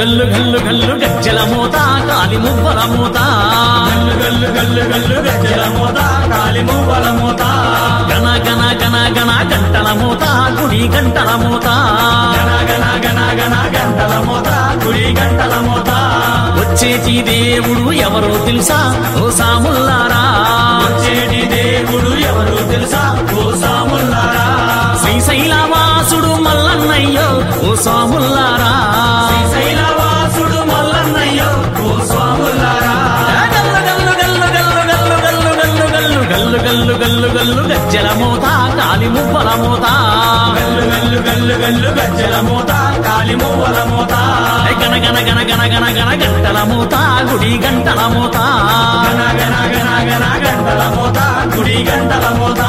గల్లు గల్లు గల్లు గజ్జల మూత కాలి మువ్వల మూత గల్లు గల్లు గల్లు గల్లు గజ్జల మూత కాలి మువ్వల మూత గణ గణ గణ గణ గంటల మూత గుడి గంటల మూత గణ గణ గణ గణ గంటల మూత గుడి గంటల మూత వచ్చేటి దేవుడు ఎవరో తెలుసా ఓ సాముల్లారా వచ్చేటి దేవుడు ఎవరు తెలుసా ఓ సాముల్లారా శ్రీశైలవాసుడు మల్లన్నయ్యో ఓ సాముల్లారా శ్రీశైలవాసుడు మల్లన్నయ్యో ఓ స్వాములారా గల్లు గల్లు గల్లు గల్లు గల్లు గల్లు గల్లు గల్లు గల్లు గల్లు గల్లు గల్లు గజ్జల మూత కాలి మువ్వల మూత గల్లు గల్లు గల్లు గల్లు గజ్జల మూత కాలి మువ్వల మూత గణ గణ గణ గణ గణ గణ గంటల మూత గుడి గంటల మూత గణ గణ గణ గణ గంటల మూత గుడి గంటల మూత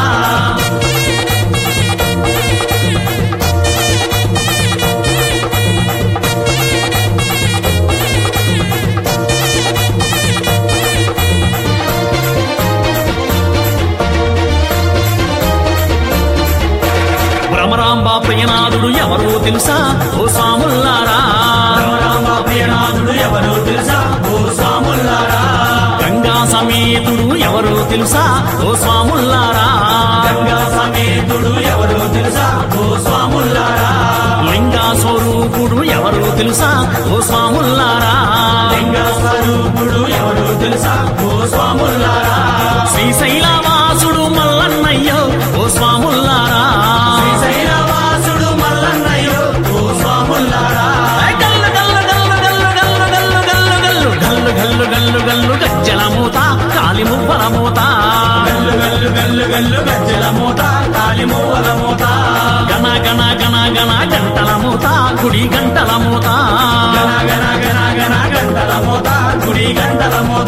భ్రమరాంబ ప్రియనాథుడు ఎవరో తెలుసా ఓ సాముల్లారా రామ ప్రియనాథుడు ఎవరు తెలుసా ఓ స్వాములారా గంగా సమేతుడు ఎవరో తెలుసా ఓ స్వాముల్లారా గంగా సమేతుడు ఎవరు తెలుసా ఓ స్వాములారా లింగా స్వరూపుడు ఎవరో తెలుసా ఓ స్వాముల్లారా లింగ స్వరూపుడు ఎవరు తెలుసా ఓ స్వాములారా శ్రీశైలవాసుడు మల్లన్నయ్యో ఓ స్వాముల్లారా శ్రీశైలవాసుడు మల్లన్నయ్యో ఓ స్వాములారా గల్లు గల్లు గల్లు గల్లు గల్లు గల్లు గల్లు గల్లు గల్లు గల్లు గల్లు గజ్జల మూత కాలి మువ్వల మూత గల్లు గల్లు గల్లు గల్లు గజ్జల మూత కాలి మువ్వల మూత గణ గణ గణ గణ గంటల మూత గుడి గంటల మూత గణ గణ గణ గణ గంటల మూత గుడి గంటల మూత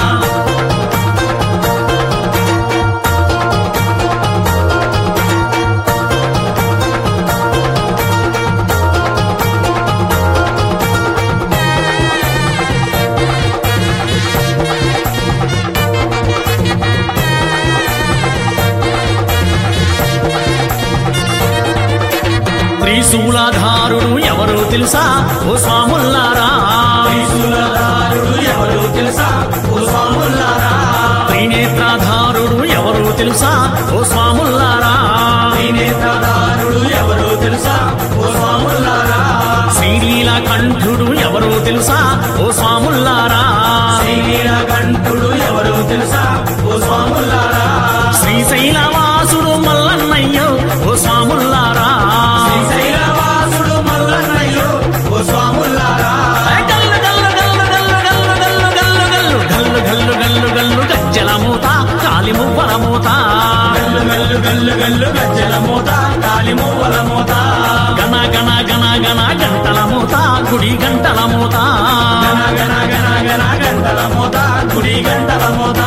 త్రిశూలధారుడు ఎవరో తెలుసా ఓ స్వాముల్లారా త్రిశూలధారుడు ఎవరు తెలుసా ఓ స్వాములారా త్రినేత్రధారుడు ఎవరో తెలుసా ఓ స్వాముల్లారా త్రినేత్రధారుడు ఎవరు తెలుసా ఓ స్వాములారా శ్రీలీల కంఠుడు ఎవరో తెలుసా ఓ స్వాముల్లారా శ్రీనీలకంఠుడు ఎవరు తెలుసా ఓ స్వాములారా శ్రీశైలవాసుడు మల్లన్నయ్యో ఓ స్వాముల్లారా శ్రీశైలవాసుడు మల్లన్నయ్యో ఓ స్వాములారా గల్లు గల్లు గల్లు గల్లు గల్లు గల్లు గల్లు గల్లు గల్లు గల్లు గల్లు గజ్జల మూత కాలి మువ్వల మూత గల్లు గల్లు గల్లు గల్లు గజ్జల మూత కాలి మువ్వల మూత గణ గణ గణ గణ గంటల మూత గుడి గంటల మూత గణ గణ గణ గణ గంటల మూత గుడి గంటల మూత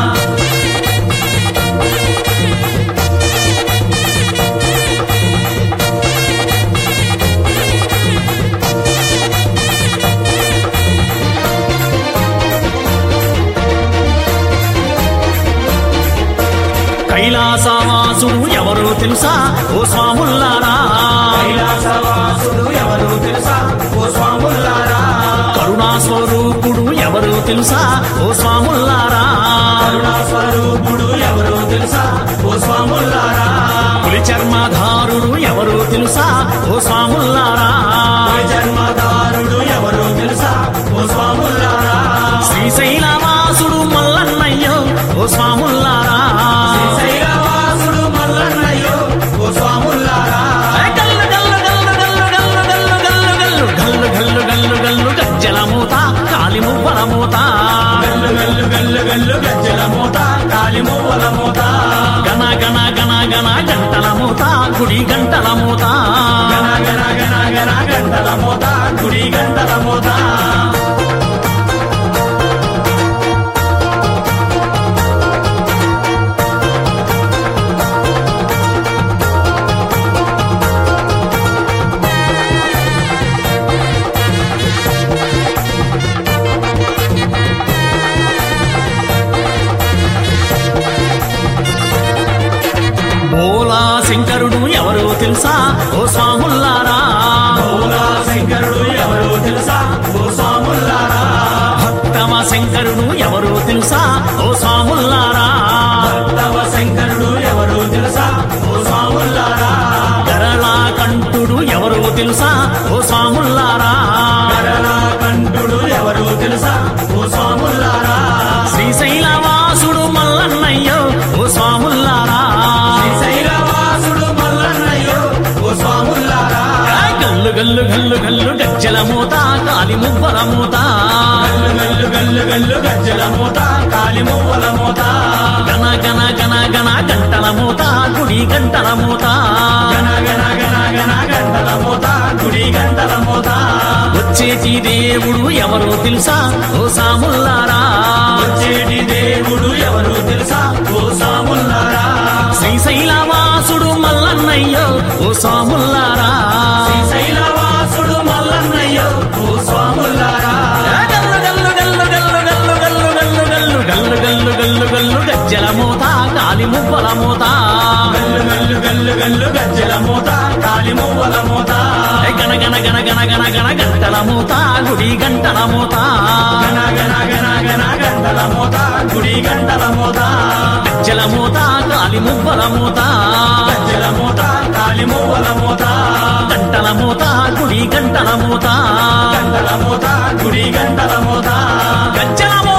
కైలాసవాసుడు ఎవరో తెలుసా ఓ స్వాముల్లారా కైలాసవాసుడు ఎవరు తెలుసా ఓ స్వాములారా కరుణా స్వరూపుడు ఎవరో తెలుసా ఓ స్వాముల్లారా కరుణా స్వరూపుడు ఎవరు తెలుసా ఓ స్వాములారా పులి చర్మధారుడు ఎవరో తెలుసా ఓ స్వాముల్లారా జన్మదారుడు ఎవరు తెలుసా ఓ స్వాములారా శ్రీశైలవాసుడు మల్లన్నయ్యో ఓ స్వాముల్లారా శ్రీశైలవాసుడు మల్లన్నయ్యో ఓ స్వాములారా గల్లు గల్లు గల్లు గల్లు గల్లు గల్లు గల్లు గల్లు గల్లు గల్లు గల్లు గజ్జల మూత కాలి మువ్వల మూత గల్లు గల్లు గల్లు గల్లు గజ్జల మూత కాలి మువ్వల మూత గణ గణ గణ గణ గంటల మూత గుడి గంటల మూత గణ గణ గణ గణ గంటల మూత గుడి గంటల మూత బోలా శంకరుడు ఎవరో తెలుసా ఓ స్వాముల్లారా భోలా శంకరుడు ఎవరు తెలుసా ఓ స్వాముల్లారా భక్తవ శంకరుడు ఎవరు తెలుసా ఓ స్వాములారా గరళా కంఠుడు ఎవరో తెలుసా ఓ స్వాముల్లారా కరళ కంఠుడు ఎవరు తెలుసా ఓ స్వాములారా శ్రీశైలవాసుడు మల్లన్నయ్యో ఓ స్వాముల్లారా శ్రీశైలవాసుడు మల్లన్నయ్యో ఓ స్వాములారా గల్లు గల్లు గల్లు గల్లు గజ్జల మూత కాలి మువ్వల మూత గల్లు గల్లు గల్లు గల్లు గజ్జల మూత కాలి మువ్వల మూత గన గన గన గన గంటల మూత గుడి గంటల మూత గణ గణ గణ గణ గంటల మూత గుడి గంటల మూత వచ్చేటి దేవుడు ఎవరో తెలుసా ఓ సాముల్లారా వచ్చేటి దేవుడు ఎవరు తెలుసా ఓ స్వాములారా శ్రీశైలవాసుడు మల్లన్నయ్యో ఓ సాముల్లారా శ్రీశైలవాసుడు మల్లన్నయ్యో ఓ స్వాములారా గల్లు గల్లు గల్లు గల్లు గల్లు గల్లు గల్లు గల్లు గల్లు గల్లు గల్లు గల్లు గజ్జల మూత కాలి మువ్వల మూత గల్లు గల్లు గల్లు గల్లు గజ్జల మూత కాలి మువ్వల మూత గన గన గన గన గన గన గంటల మూత గుడి గంటల మూత గణ గణ గణ గణ గంటల మూత గుడి గంటల మూత గజ్జల మూత కాలి మువ్వల మూత గజ్జల మూత కాలి మువ్వల మూత గంటల మూత గుడి గంటల మూత గంటల మూత గుడి గంటల మూత గజ్జల మూత